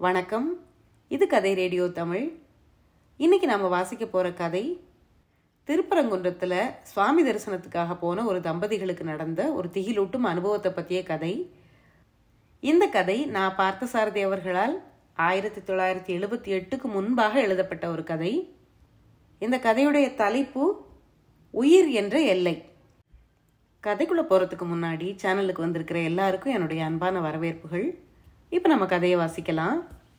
வணக்கம் இது கதை ரேடியோ தமிழ் இன்னைக்கு நாம வாசிக்க போற கதை திருப்பரங்குன்றத்துல சுவாமி தரிசனத்துக்காக போன ஒரு தம்பதிகளுக்கு நடந்த ஒரு திகிலூட்டும் அனுபவத்தை பற்றிய கதை இந்த கதை நான் பார்த்தசாரதி அவர்களால் ஆயிரத்தி தொள்ளாயிரத்தி எழுபத்தி எட்டுக்கு முன்பாக எழுதப்பட்ட ஒரு கதை இந்த கதையுடைய தலைப்பு உயிர் என்ற எல்லை கதைக்குள்ள போறதுக்கு முன்னாடி சேனலுக்கு வந்திருக்கிற எல்லாருக்கும் என்னுடைய அன்பான வரவேற்புகள் இப்போ நம்ம கதையை வாசிக்கலாம்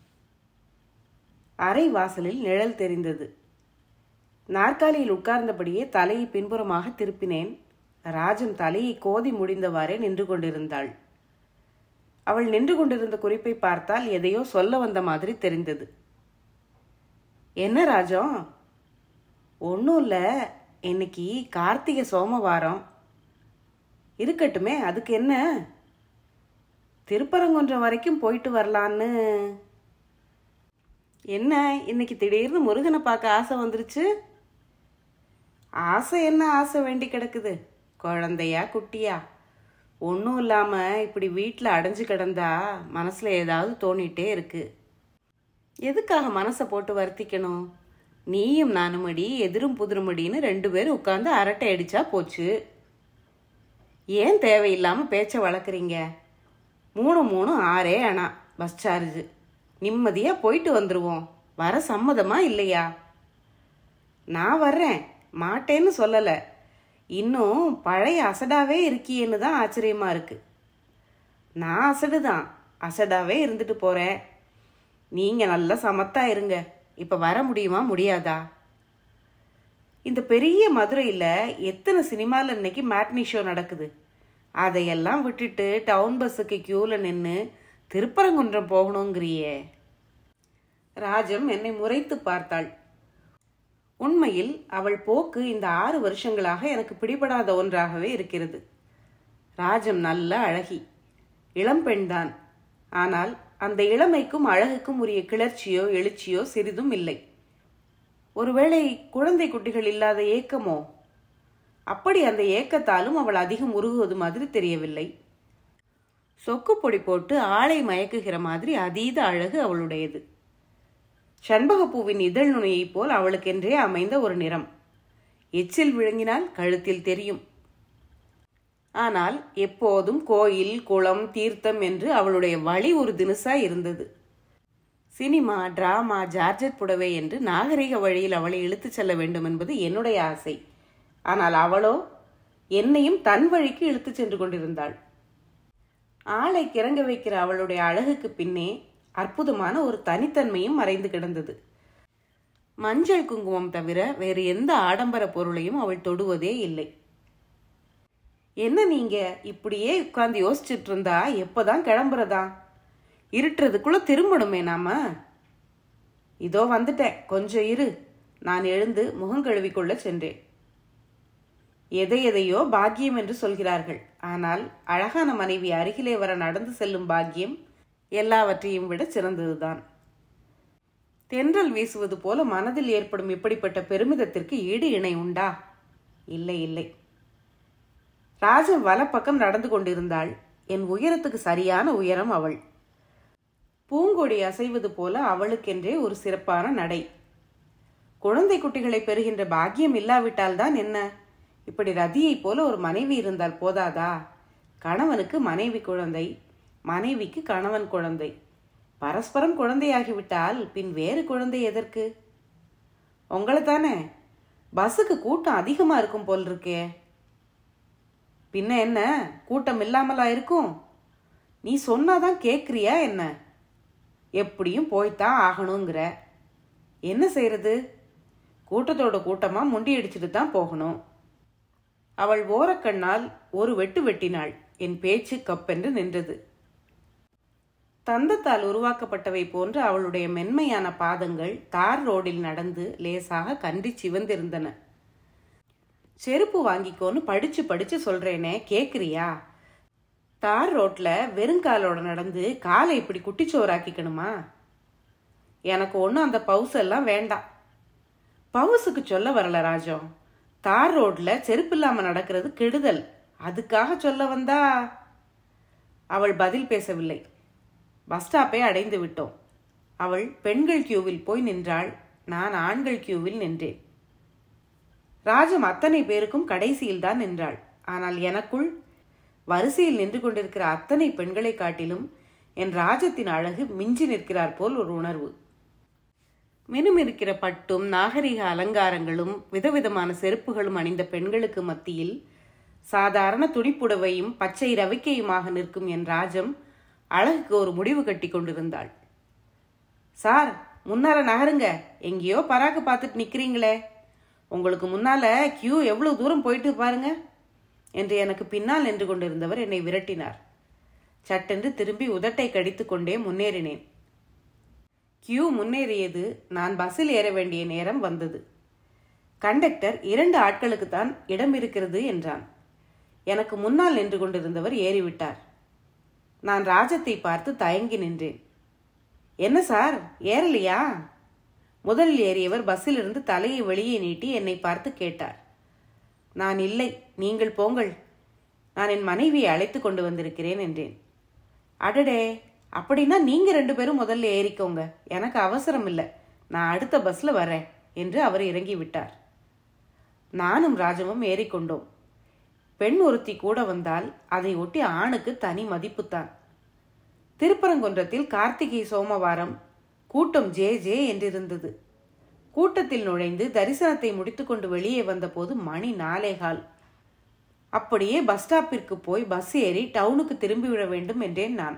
அறை வாசலில் நிழல் தெரிந்தது நாற்காலியில் உட்கார்ந்தபடியே தலையை பின்புறமாக திருப்பினேன் ராஜன் தலையை கோதி முடிந்தவாறே நின்று கொண்டிருந்தாள் அவள் நின்று கொண்டிருந்த குறிப்பை பார்த்தால் எதையோ சொல்ல வந்த மாதிரி தெரிந்தது என்ன ராஜம் ஒன்றும் இல்லை இன்னைக்கு கார்த்திகை சோமவாரம் இருக்கட்டுமே அதுக்கு என்ன திருப்பரங்குன்றம் வரைக்கும் போயிட்டு வரலான்னு என்ன இன்னைக்கு திடீர்னு முருகனை பார்க்க ஆசை வந்துருச்சு ஆசை என்ன ஆசை வேண்டி கிடக்குது குழந்தையா குட்டியா ஒன்றும் இல்லாமல் இப்படி வீட்டில் அடைஞ்சு கிடந்தா மனசில் ஏதாவது தோணிட்டே இருக்கு எதுக்காக மனசை போட்டு வருத்திக்கணும் நீயும் நானுமடி எதிரும் புதிருமடின்னு ரெண்டு பேரும் உட்காந்து அரட்டை அடிச்சா போச்சு ஏன் தேவையில்லாமல் பேச்சை வளர்க்குறீங்க மூணு மூணு ஆறே அணா பஸ் சார்ஜ் நிம்மதியாக போயிட்டு வந்துடுவோம் வர சம்மதமா இல்லையா நான் வர்றேன் மாட்டேன்னு சொல்லலை இன்னும் பழைய அசடாவே இருக்கியேன்னு தான் ஆச்சரியமா இருக்கு நான் அசடு தான் அசடாவே இருந்துட்டு போறேன் நீங்க நல்லா சமத்தா இருங்க இப்ப வர முடியுமா முடியாதா இந்த பெரிய மதுரையில் எத்தனை சினிமாவில் இன்னைக்கு மேட்னி ஷோ நடக்குது அதையெல்லாம் விட்டுட்டு டவுன் பஸ்ஸுக்கு க்யூவில் நின்று திருப்பரங்குன்றம் போகணுங்கிறியே ராஜம் என்னை முறைத்து பார்த்தாள் உண்மையில் அவள் போக்கு இந்த ஆறு வருஷங்களாக எனக்கு பிடிபடாத ஒன்றாகவே இருக்கிறது ராஜம் நல்ல அழகி இளம்பெண்தான் ஆனால் அந்த இளமைக்கும் அழகுக்கும் உரிய கிளர்ச்சியோ எழுச்சியோ சிறிதும் இல்லை ஒருவேளை குழந்தை குட்டிகள் இல்லாத ஏக்கமோ அப்படி அந்த ஏக்கத்தாலும் அவள் அதிகம் உருகுவது மாதிரி தெரியவில்லை சொக்கு பொடி போட்டு ஆளை மயக்குகிற மாதிரி அதீத அழகு அவளுடையது சண்பகப்பூவின் இதழ் நுனியைப் போல் அவளுக்கென்றே அமைந்த ஒரு நிறம் எச்சில் விழுங்கினால் கழுத்தில் தெரியும் ஆனால் எப்போதும் கோயில் குளம் தீர்த்தம் என்று அவளுடைய வழி ஒரு தினுசா இருந்தது சினிமா டிராமா ஜார்ஜட் புடவை என்று நாகரிக வழியில் அவளை இழுத்துச் செல்ல வேண்டும் என்பது என்னுடைய ஆசை ஆனால் அவளோ என்னையும் தன் வழிக்கு இழுத்துச் சென்று கொண்டிருந்தாள் ஆளை கிறங்க வைக்கிற அவளுடைய அழகுக்கு பின்னே அற்புதமான ஒரு தனித்தன்மையும் மறைந்து கிடந்தது மஞ்சள் குங்குமம் தவிர வேறு எந்த ஆடம்பர பொருளையும் அவள் தொடுவதே இல்லை என்ன நீங்க இப்படியே உட்கார்ந்து யோசிச்சுட்டு இருந்தா எப்பதான் கிளம்புறதா இருட்டுறதுக்குள்ள திரும்பணுமே நாம இதோ வந்துட்டேன் கொஞ்சம் இரு நான் எழுந்து முகம் கழுவிக்கொள்ள சென்றேன் எதை எதையோ பாக்கியம் என்று சொல்கிறார்கள் ஆனால் அழகான மனைவி அருகிலே வர நடந்து செல்லும் பாக்கியம் எல்லாவற்றையும் விட சிறந்ததுதான் தென்றல் வீசுவது போல மனதில் ஏற்படும் இப்படிப்பட்ட பெருமிதத்திற்கு ஈடு இணை உண்டா இல்லை இல்லை ராஜன் வலப்பக்கம் நடந்து கொண்டிருந்தாள் என் உயரத்துக்கு சரியான உயரம் அவள் பூங்கொடி அசைவது போல அவளுக்கென்றே ஒரு சிறப்பான நடை குழந்தை குட்டிகளை பெறுகின்ற பாக்கியம் இல்லாவிட்டால்தான் என்ன இப்படி ரதியைப் போல ஒரு மனைவி இருந்தால் போதாதா கணவனுக்கு மனைவி குழந்தை மனைவிக்கு கணவன் குழந்தை பரஸ்பரம் குழந்தையாகிவிட்டால் பின் வேறு குழந்தை எதற்கு உங்களை தானே பஸ்ஸுக்கு கூட்டம் அதிகமா இருக்கும் போல் இருக்கே பின்ன என்ன கூட்டம் இல்லாமலா இருக்கும் நீ சொன்னாதான் கேட்குறியா என்ன எப்படியும் போய்த்தான் ஆகணுங்கிற என்ன செய்யறது கூட்டத்தோட கூட்டமா முண்டி அடிச்சுட்டு தான் போகணும் அவள் ஓரக்கண்ணால் ஒரு வெட்டு வெட்டினாள் என் பேச்சு கப்பென்று நின்றது தந்தத்தால் உருவாக்கப்பட்டவை போன்று அவளுடைய மென்மையான பாதங்கள் தார் ரோடில் நடந்து லேசாக கன்றி சிவந்திருந்தன செருப்பு வாங்கிக்கோன்னு படிச்சு படிச்சு சொல்றேனே கேக்குறியா தார் ரோட்ல வெறுங்காலோட நடந்து காலை இப்படி குட்டிச்சோறாக்கிக்கணுமா எனக்கு ஒன்றும் அந்த பவுஸ் எல்லாம் வேண்டாம் பவுஸுக்கு சொல்ல வரல ராஜம் தார் ரோட்ல செருப்பு இல்லாம நடக்கிறது கெடுதல் அதுக்காக சொல்ல வந்தா அவள் பதில் பேசவில்லை பஸ் ஸ்டாப்பை அடைந்து விட்டோம் அவள் பெண்கள் கியூவில் போய் நின்றாள் நான் ஆண்கள் கியூவில் நின்றேன் ராஜம் அத்தனை பேருக்கும் கடைசியில் தான் நின்றாள் ஆனால் எனக்குள் வரிசையில் நின்று கொண்டிருக்கிற அத்தனை பெண்களை காட்டிலும் என் ராஜத்தின் அழகு மிஞ்சி நிற்கிறார் போல் ஒரு உணர்வு மினுமிருக்கிற பட்டும் நாகரிக அலங்காரங்களும் விதவிதமான செருப்புகளும் அணிந்த பெண்களுக்கு மத்தியில் சாதாரண துடிப்புடவையும் பச்சை ரவிக்கையுமாக நிற்கும் என் ராஜம் அழகுக்கு ஒரு முடிவு கட்டி கொண்டிருந்தாள் சார் முன்னால நகருங்க எங்கேயோ பராக்கு பார்த்துட்டு நிக்கிறீங்களே உங்களுக்கு முன்னால கியூ எவ்வளவு தூரம் போயிட்டு பாருங்க என்று எனக்கு பின்னால் நின்று கொண்டிருந்தவர் என்னை விரட்டினார் சட்டென்று திரும்பி உதட்டை கடித்து கொண்டே முன்னேறினேன் கியூ முன்னேறியது நான் பஸ்ஸில் ஏற வேண்டிய நேரம் வந்தது கண்டக்டர் இரண்டு ஆட்களுக்கு தான் இடம் இருக்கிறது என்றான் எனக்கு முன்னால் நின்று கொண்டிருந்தவர் ஏறிவிட்டார் நான் ராஜத்தை பார்த்து தயங்கி நின்றேன் என்ன சார் ஏறலையா முதலில் ஏறியவர் பஸ்ஸிலிருந்து தலையை வெளியே நீட்டி என்னை பார்த்து கேட்டார் நான் இல்லை நீங்கள் போங்கள் நான் என் மனைவியை அழைத்து கொண்டு வந்திருக்கிறேன் என்றேன் அடடே அப்படின்னா நீங்க ரெண்டு பேரும் முதல்ல ஏறிக்கோங்க எனக்கு அவசரம் இல்லை நான் அடுத்த பஸ்ல வரேன் என்று அவர் இறங்கி விட்டார் நானும் ராஜமும் ஏறிக்கொண்டோம் பெண் ஒருத்தி கூட வந்தால் அதை ஒட்டி ஆணுக்கு தனி மதிப்புத்தான் திருப்பரங்குன்றத்தில் கார்த்திகை சோமவாரம் கூட்டம் ஜே ஜே என்றிருந்தது கூட்டத்தில் நுழைந்து தரிசனத்தை முடித்துக்கொண்டு வெளியே வந்தபோது மணி நாலேகால் அப்படியே பஸ் ஸ்டாப்பிற்கு போய் பஸ் ஏறி டவுனுக்கு திரும்பி விட வேண்டும் என்றேன் நான்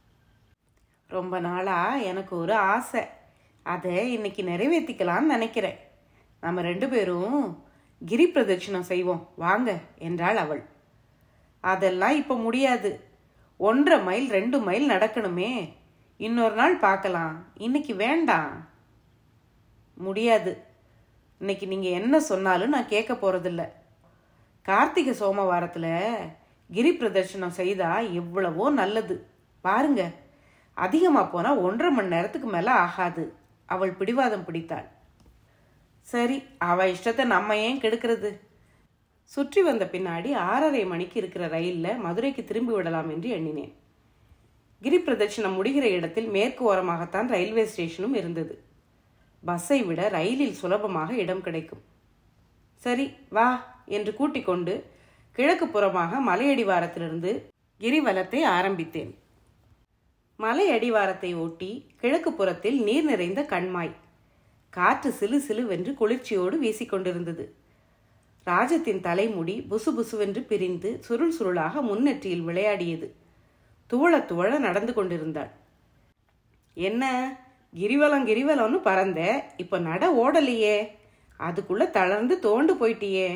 ரொம்ப நாளா எனக்கு ஒரு ஆசை அதை இன்னைக்கு நிறைவேற்றிக்கலாம்னு நினைக்கிறேன் நம்ம ரெண்டு பேரும் கிரி பிரதட்சிணம் செய்வோம் வாங்க என்றாள் அவள் அதெல்லாம் இப்போ முடியாது ஒன்றரை மைல் ரெண்டு மைல் நடக்கணுமே இன்னொரு நாள் பார்க்கலாம் இன்னைக்கு வேண்டாம் முடியாது இன்னைக்கு நீங்க என்ன சொன்னாலும் நான் கேட்க போறதில்ல கார்த்திகை சோமவாரத்துல கிரி பிரதர்ஷனம் செய்தா எவ்வளவோ நல்லது பாருங்க அதிகமா போனா ஒன்றரை மணி நேரத்துக்கு மேல ஆகாது அவள் பிடிவாதம் பிடித்தாள் சரி அவ இஷ்டத்தை நம்ம ஏன் கெடுக்கிறது சுற்றி வந்த பின்னாடி ஆறரை மணிக்கு இருக்கிற ரயில்ல மதுரைக்கு திரும்பி விடலாம் என்று எண்ணினேன் கிரி பிரதட்சிணம் முடிகிற இடத்தில் மேற்கு ஓரமாகத்தான் ரயில்வே ஸ்டேஷனும் இருந்தது பஸ்ஸை விட ரயிலில் சுலபமாக இடம் கிடைக்கும் சரி வா என்று கூட்டிக் கொண்டு கிழக்கு புறமாக மலையடிவாரத்திலிருந்து கிரிவலத்தை ஆரம்பித்தேன் மலை அடிவாரத்தை ஒட்டி கிழக்கு புறத்தில் நீர் நிறைந்த கண்மாய் காற்று சிலு சிலுவென்று குளிர்ச்சியோடு வீசிக்கொண்டிருந்தது ராஜத்தின் தலைமுடி புசு புசுவென்று பிரிந்து சுருள் சுருளாக முன்னெற்றியில் விளையாடியது துவள துவள நடந்து கொண்டிருந்தாள் என்ன கிரிவலம் கிரிவலம்னு பறந்த இப்ப நட ஓடலையே அதுக்குள்ள தளர்ந்து தோண்டு போயிட்டியே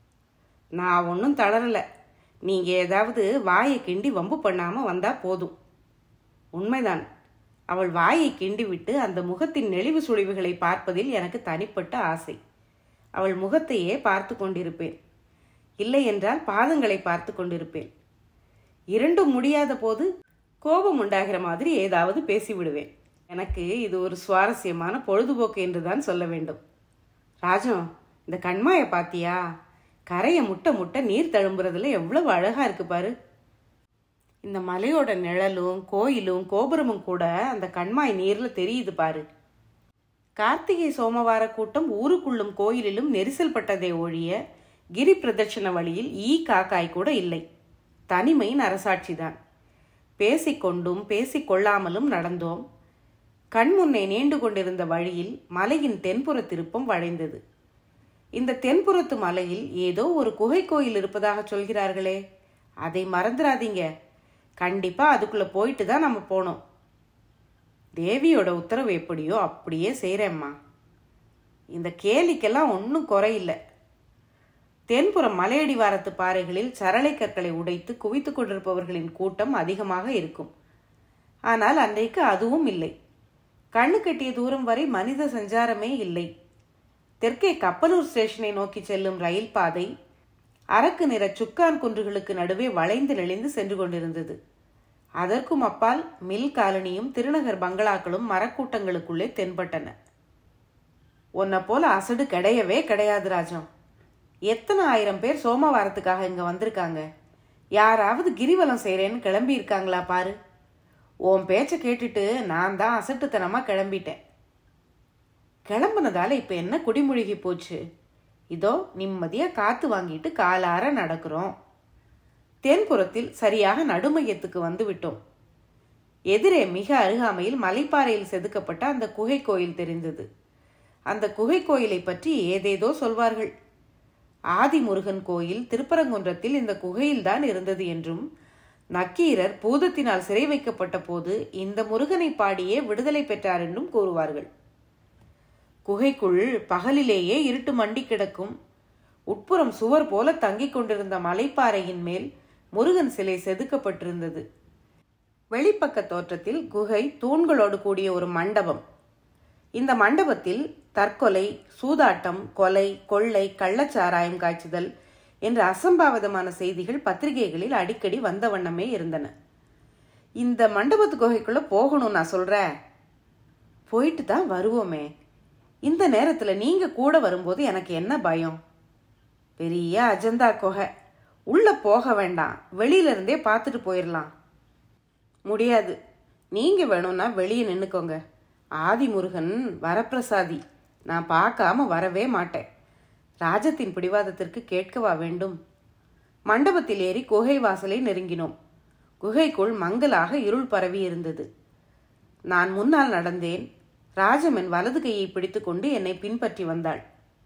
நான் ஒன்றும் தளரல நீங்க ஏதாவது வாயை கிண்டி வம்பு பண்ணாம வந்தா போதும் உண்மைதான் அவள் வாயை கிண்டிவிட்டு அந்த முகத்தின் நெளிவு சுழிவுகளை பார்ப்பதில் எனக்கு தனிப்பட்ட ஆசை அவள் முகத்தையே பார்த்து கொண்டிருப்பேன் இல்லை என்றால் பாதங்களை பார்த்து கொண்டிருப்பேன் இரண்டும் முடியாத போது கோபம் உண்டாகிற மாதிரி ஏதாவது பேசிவிடுவேன் எனக்கு இது ஒரு சுவாரஸ்யமான பொழுதுபோக்கு என்றுதான் சொல்ல வேண்டும் ராஜம் இந்த கண்மாயை பாத்தியா கரையை முட்டை முட்டை நீர் தழும்புறதுல எவ்வளவு அழகா இருக்கு பாரு இந்த மலையோட நிழலும் கோயிலும் கோபுரமும் கூட அந்த கண்மாய் நீர்ல தெரியுது பாரு கார்த்திகை சோமவார கூட்டம் ஊருக்குள்ளும் கோயிலிலும் நெரிசல் பட்டதை ஒழிய கிரி பிரதட்சண வழியில் ஈ காக்காய் கூட இல்லை தனிமையின் அரசாட்சிதான் பேசிக்கொண்டும் பேசிக்கொள்ளாமலும் நடந்தோம் கண்முன்னே நீண்டு கொண்டிருந்த வழியில் மலையின் தென்புற திருப்பம் வளைந்தது இந்த தென்புறத்து மலையில் ஏதோ ஒரு குகை கோயில் இருப்பதாக சொல்கிறார்களே அதை மறந்துடாதீங்க கண்டிப்பா அதுக்குள்ள போயிட்டு தான் நம்ம போனோம் தேவியோட உத்தரவு எப்படியோ அப்படியே செய்கிறேம்மா இந்த கேலிக்கெல்லாம் ஒன்றும் குறையில்லை தென்புறம் மலையடிவாரத்து பாறைகளில் சரளை கற்களை உடைத்து குவித்து கொண்டிருப்பவர்களின் கூட்டம் அதிகமாக இருக்கும் ஆனால் அன்றைக்கு அதுவும் இல்லை கண்ணு கட்டிய தூரம் வரை மனித சஞ்சாரமே இல்லை தெற்கே கப்பலூர் ஸ்டேஷனை நோக்கி செல்லும் ரயில் பாதை அரக்கு நிற சுக்கான் குன்றுகளுக்கு நடுவே வளைந்து நெளிந்து சென்று கொண்டிருந்தது அதற்கும் அப்பால் மில் காலனியும் திருநகர் பங்களாக்களும் மரக்கூட்டங்களுக்குள்ளே தென்பட்டன உன்னை போல அசடு கிடையவே கிடையாது ராஜம் எத்தனை ஆயிரம் பேர் சோமவாரத்துக்காக இங்க வந்திருக்காங்க யாராவது கிரிவலம் செய்கிறேன்னு கிளம்பி இருக்காங்களா பாரு உன் பேச்சை கேட்டுட்டு நான் தான் அசட்டுத்தனமாக கிளம்பிட்டேன் கிளம்புனதால இப்போ என்ன குடிமுழுகி போச்சு இதோ நிம்மதியாக காற்று வாங்கிட்டு காலார நடக்கிறோம் தென்புறத்தில் சரியாக நடுமையத்துக்கு வந்து விட்டோம் எதிரே மிக அருகாமையில் மலைப்பாறையில் செதுக்கப்பட்ட அந்த குகை கோயில் தெரிந்தது அந்த குகை கோயிலை பற்றி ஏதேதோ சொல்வார்கள் ஆதிமுருகன் கோயில் திருப்பரங்குன்றத்தில் இந்த குகையில்தான் இருந்தது என்றும் நக்கீரர் பூதத்தினால் சிறை வைக்கப்பட்ட போது இந்த முருகனை பாடியே விடுதலை பெற்றார் என்றும் கூறுவார்கள் குகைக்குள் பகலிலேயே இருட்டு மண்டி கிடக்கும் உட்புறம் சுவர் போல தங்கிக் கொண்டிருந்த மலைப்பாறையின் மேல் முருகன் சிலை செதுக்கப்பட்டிருந்தது வெளிப்பக்க தோற்றத்தில் குகை தூண்களோடு கூடிய ஒரு மண்டபம் இந்த மண்டபத்தில் தற்கொலை சூதாட்டம் கொலை கொள்ளை கள்ளச்சாராயம் காய்ச்சுதல் என்ற அசம்பாவிதமான செய்திகள் பத்திரிகைகளில் அடிக்கடி வந்த வண்ணமே இருந்தன இந்த மண்டபத்து குகைக்குள்ள போகணும் நான் சொல்றேன் போயிட்டு தான் வருவோமே இந்த நேரத்துல நீங்க கூட வரும்போது எனக்கு என்ன பயம் பெரிய அஜந்தா குகை உள்ள போக வேண்டாம் வெளியில இருந்தே பார்த்துட்டு போயிடலாம் முடியாது நீங்க வேணும்னா வெளியே நின்னுக்கோங்க ஆதிமுருகன் வரப்பிரசாதி நான் பார்க்காம வரவே மாட்டேன் ராஜத்தின் பிடிவாதத்திற்கு கேட்கவா வேண்டும் மண்டபத்தில் ஏறி குகை வாசலை நெருங்கினோம் குகைக்குள் மங்கலாக இருள் பரவி இருந்தது நான் முன்னால் நடந்தேன் ராஜம் என் வலது கையை பிடித்துக்கொண்டு என்னை பின்பற்றி வந்தாள்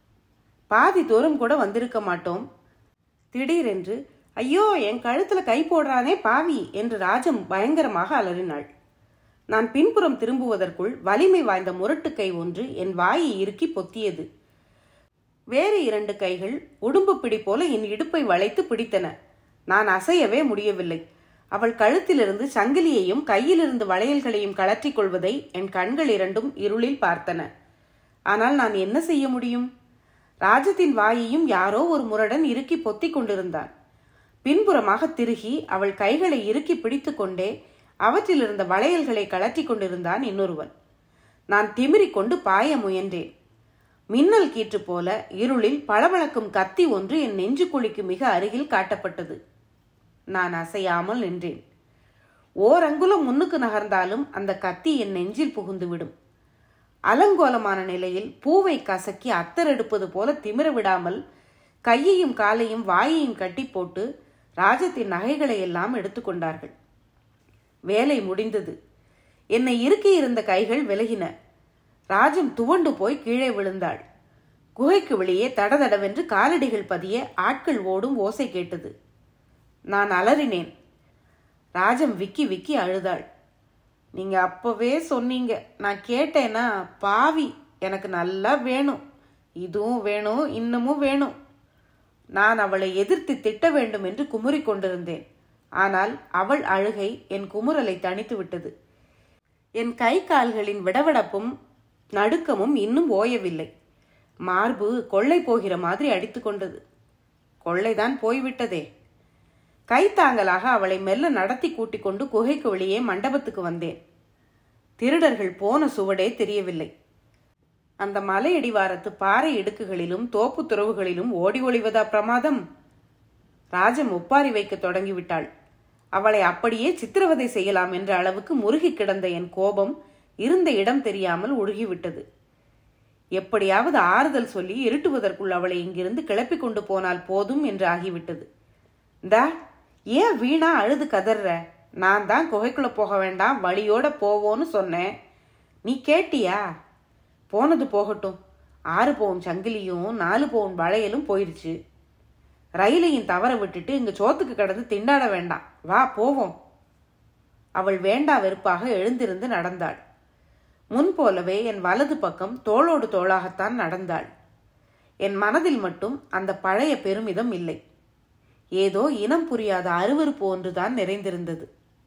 பாதி தூரம் கூட வந்திருக்க மாட்டோம் திடீரென்று ஐயோ என் கழுத்துல கை போடுறானே பாவி என்று ராஜம் பயங்கரமாக அலறினாள் நான் பின்புறம் திரும்புவதற்குள் வலிமை வாய்ந்த முரட்டு கை ஒன்று என் வாயை இறுக்கி பொத்தியது வேறு இரண்டு கைகள் உடும்பு பிடி போல என் இடுப்பை வளைத்து பிடித்தன நான் அசையவே முடியவில்லை அவள் கழுத்திலிருந்து சங்கிலியையும் கையிலிருந்து வளையல்களையும் கழற்றிக் கொள்வதை என் கண்கள் இரண்டும் இருளில் பார்த்தன ஆனால் நான் என்ன செய்ய முடியும் ராஜத்தின் வாயையும் யாரோ ஒரு முரடன் இறுக்கி பொத்திக் கொண்டிருந்தான் பின்புறமாக திருகி அவள் கைகளை இறுக்கி பிடித்து கொண்டே அவற்றில் இருந்த வளையல்களை கழற்றி கொண்டிருந்தான் இன்னொருவன் நான் திமிரிக் கொண்டு பாய முயன்றேன் மின்னல் கீற்று போல இருளில் பளபளக்கும் கத்தி ஒன்று என் நெஞ்சு குழிக்கு மிக அருகில் காட்டப்பட்டது நான் அசையாமல் நின்றேன் ஓரங்குலம் முன்னுக்கு நகர்ந்தாலும் அந்த கத்தி என் நெஞ்சில் புகுந்துவிடும் அலங்கோலமான நிலையில் பூவை கசக்கி அத்தரெடுப்பது போல திமிர விடாமல் கையையும் காலையும் வாயையும் கட்டி போட்டு ராஜத்தின் நகைகளை எல்லாம் எடுத்துக்கொண்டார்கள் வேலை முடிந்தது என்னை இறுக்கி இருந்த கைகள் விலகின ராஜம் துவண்டு போய் கீழே விழுந்தாள் குகைக்கு வெளியே தடதடவென்று காலடிகள் பதிய ஆட்கள் ஓடும் ஓசை கேட்டது நான் அலறினேன் ராஜம் விக்கி விக்கி அழுதாள் நீங்க அப்பவே சொன்னீங்க நான் கேட்டேன்னா பாவி எனக்கு நல்லா வேணும் இதுவும் வேணும் இன்னமும் வேணும் நான் அவளை எதிர்த்து திட்ட வேண்டும் என்று குமுறிக் கொண்டிருந்தேன் ஆனால் அவள் அழுகை என் குமுறலை தணித்து விட்டது என் கை கால்களின் விடவடப்பும் நடுக்கமும் இன்னும் ஓயவில்லை மார்பு கொள்ளை போகிற மாதிரி அடித்துக்கொண்டது கொள்ளைதான் போய்விட்டதே கைத்தாங்கலாக அவளை மெல்ல நடத்தி கூட்டிக் கொண்டு குகைக்கு வெளியே மண்டபத்துக்கு வந்தேன் திருடர்கள் போன சுவடே தெரியவில்லை அந்த மலை அடிவாரத்து பாறை இடுக்குகளிலும் தோப்பு துறவுகளிலும் ஓடி ஒளிவதா பிரமாதம் ராஜம் ஒப்பாரி வைக்க தொடங்கிவிட்டாள் அவளை அப்படியே சித்திரவதை செய்யலாம் என்ற அளவுக்கு முருகி கிடந்த என் கோபம் இருந்த இடம் தெரியாமல் ஒழுகிவிட்டது எப்படியாவது ஆறுதல் சொல்லி இருட்டுவதற்குள் அவளை இங்கிருந்து கிளப்பி கொண்டு போனால் போதும் என்று ஆகிவிட்டது இந்தா ஏன் வீணா அழுது கதற நான் தான் குகைக்குள்ள போக வேண்டாம் வழியோட போவோன்னு சொன்னேன் நீ கேட்டியா போனது போகட்டும் ஆறு பவுன் சங்கிலியும் நாலு பவுன் வளையலும் போயிருச்சு ரயிலையும் தவற விட்டுட்டு இங்க சோத்துக்கு கடந்து திண்டாட வேண்டாம் வா போவோம் அவள் வேண்டா வெறுப்பாக எழுந்திருந்து நடந்தாள் முன் போலவே என் வலது பக்கம் தோளோடு தோளாகத்தான் நடந்தாள் என் மனதில் மட்டும் அந்த பழைய பெருமிதம் இல்லை ஏதோ இனம் புரியாத அருவருப்பு ஒன்றுதான் நிறைந்திருந்தது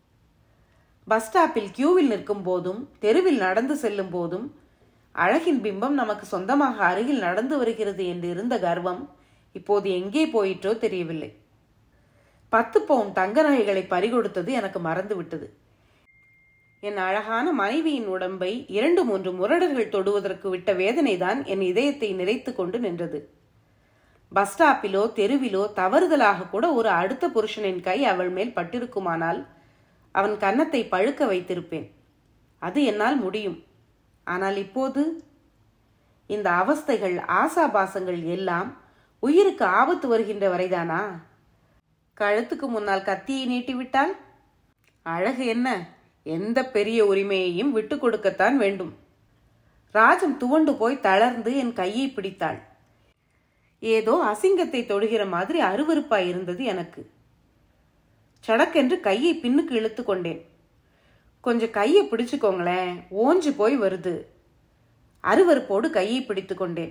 பஸ் ஸ்டாப்பில் கியூவில் நிற்கும் போதும் தெருவில் நடந்து செல்லும் போதும் அழகின் பிம்பம் நமக்கு சொந்தமாக அருகில் நடந்து வருகிறது என்று இருந்த கர்வம் இப்போது எங்கே போயிற்றோ தெரியவில்லை பத்து பவுன் தங்க நகைகளை பறிகொடுத்தது எனக்கு மறந்துவிட்டது என் அழகான மனைவியின் உடம்பை இரண்டு மூன்று முரடர்கள் தொடுவதற்கு விட்ட வேதனைதான் என் இதயத்தை நிறைத்து கொண்டு நின்றது பஸ் ஸ்டாப்பிலோ தெருவிலோ தவறுதலாக கூட ஒரு அடுத்த புருஷனின் கை அவள் மேல் பட்டிருக்குமானால் அவன் கன்னத்தை பழுக்க வைத்திருப்பேன் அது என்னால் முடியும் ஆனால் இப்போது இந்த அவஸ்தைகள் ஆசாபாசங்கள் எல்லாம் உயிருக்கு ஆபத்து வருகின்ற வரைதானா கழுத்துக்கு முன்னால் கத்தியை நீட்டிவிட்டால் அழகு என்ன எந்த பெரிய உரிமையையும் விட்டு கொடுக்கத்தான் வேண்டும் ராஜம் துவண்டு போய் தளர்ந்து என் கையை பிடித்தாள் ஏதோ அசிங்கத்தை தொடுகிற மாதிரி அருவருப்பாய் இருந்தது எனக்கு சடக்கென்று கையை பின்னுக்கு இழுத்து கொண்டேன் கொஞ்சம் கையை பிடிச்சுக்கோங்களேன் ஓஞ்சு போய் வருது அருவருப்போடு கையை பிடித்து கொண்டேன்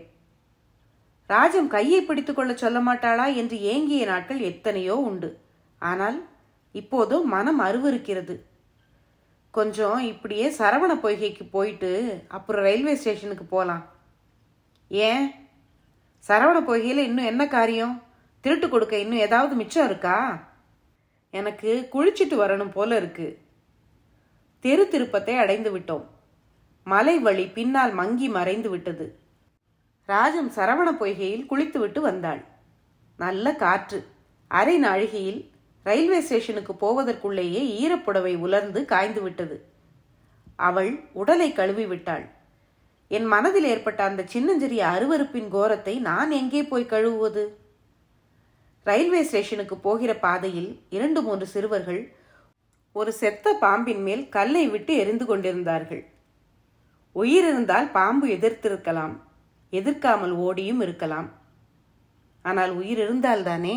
ராஜம் கையை பிடித்துக்கொள்ள சொல்ல மாட்டாளா என்று ஏங்கிய நாட்கள் எத்தனையோ உண்டு ஆனால் இப்போதோ மனம் அருவருக்கிறது கொஞ்சம் இப்படியே சரவண பொய்கைக்கு போயிட்டு அப்புறம் ரயில்வே ஸ்டேஷனுக்கு போகலாம் ஏன் சரவண பொய்கையில் இன்னும் என்ன காரியம் திருட்டு கொடுக்க இன்னும் ஏதாவது மிச்சம் இருக்கா எனக்கு குளிச்சிட்டு வரணும் போல இருக்கு தெரு திருப்பத்தை அடைந்து விட்டோம் மலை வழி பின்னால் மங்கி மறைந்து விட்டது ராஜம் சரவண பொய்கையில் குளித்துவிட்டு வந்தாள் நல்ல காற்று அரை நாழிகையில் ரயில்வே ஸ்டேஷனுக்கு போவதற்குள்ளேயே ஈரப்புடவை உலர்ந்து காய்ந்து விட்டது அவள் உடலை கழுவி விட்டாள் என் மனதில் ஏற்பட்ட அந்த சின்னஞ்சிறிய அருவருப்பின் கோரத்தை நான் எங்கே போய் கழுவுவது ரயில்வே ஸ்டேஷனுக்கு போகிற பாதையில் இரண்டு மூன்று சிறுவர்கள் ஒரு செத்த பாம்பின் மேல் கல்லை விட்டு எரிந்து கொண்டிருந்தார்கள் உயிர் இருந்தால் பாம்பு எதிர்த்திருக்கலாம் எதிர்க்காமல் ஓடியும் இருக்கலாம் ஆனால் உயிர் இருந்தால்தானே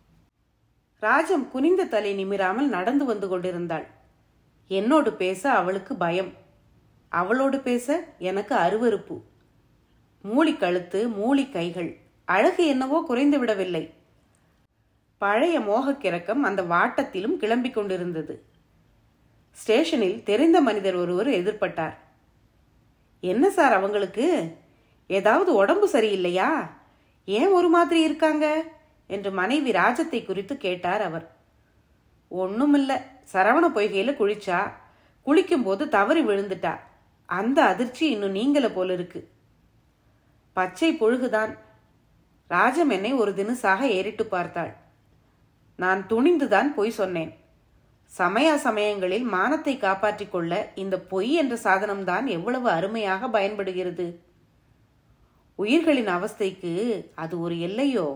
ராஜம் குனிந்த தலை நிமிராமல் நடந்து வந்து கொண்டிருந்தாள் என்னோடு பேச அவளுக்கு பயம் அவளோடு பேச எனக்கு அருவருப்பு மூளி கழுத்து மூளி கைகள் அழகு என்னவோ குறைந்து விடவில்லை பழைய மோகக்கிறக்கம் அந்த வாட்டத்திலும் கிளம்பிக் கொண்டிருந்தது ஸ்டேஷனில் தெரிந்த மனிதர் ஒருவர் எதிர்பட்டார் என்ன சார் அவங்களுக்கு ஏதாவது உடம்பு சரியில்லையா ஏன் ஒரு மாதிரி இருக்காங்க என்று மனைவி ராஜத்தை குறித்து கேட்டார் அவர் ஒண்ணுமில்ல சரவண பொய்கையில குளிச்சா குளிக்கும்போது தவறி விழுந்துட்டா அந்த அதிர்ச்சி இன்னும் நீங்கள போல இருக்கு பச்சை பொழுகுதான் ராஜம் என்னை ஒரு தினசாக ஏறிட்டு பார்த்தாள் நான் துணிந்துதான் பொய் சொன்னேன் சமய சமயங்களில் மானத்தை காப்பாற்றிக் கொள்ள இந்த பொய் என்ற சாதனம்தான் எவ்வளவு அருமையாக பயன்படுகிறது உயிர்களின் அவஸ்தைக்கு அது ஒரு எல்லையோ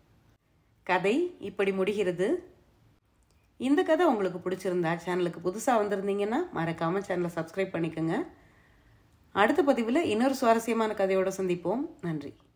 கதை இப்படி முடிகிறது இந்த கதை உங்களுக்கு பிடிச்சிருந்தா சேனலுக்கு புதுசாக வந்திருந்தீங்கன்னா மறக்காமல் சேனலை சப்ஸ்கிரைப் பண்ணிக்கோங்க அடுத்த பதிவில் இன்னொரு சுவாரஸ்யமான கதையோடு சந்திப்போம் நன்றி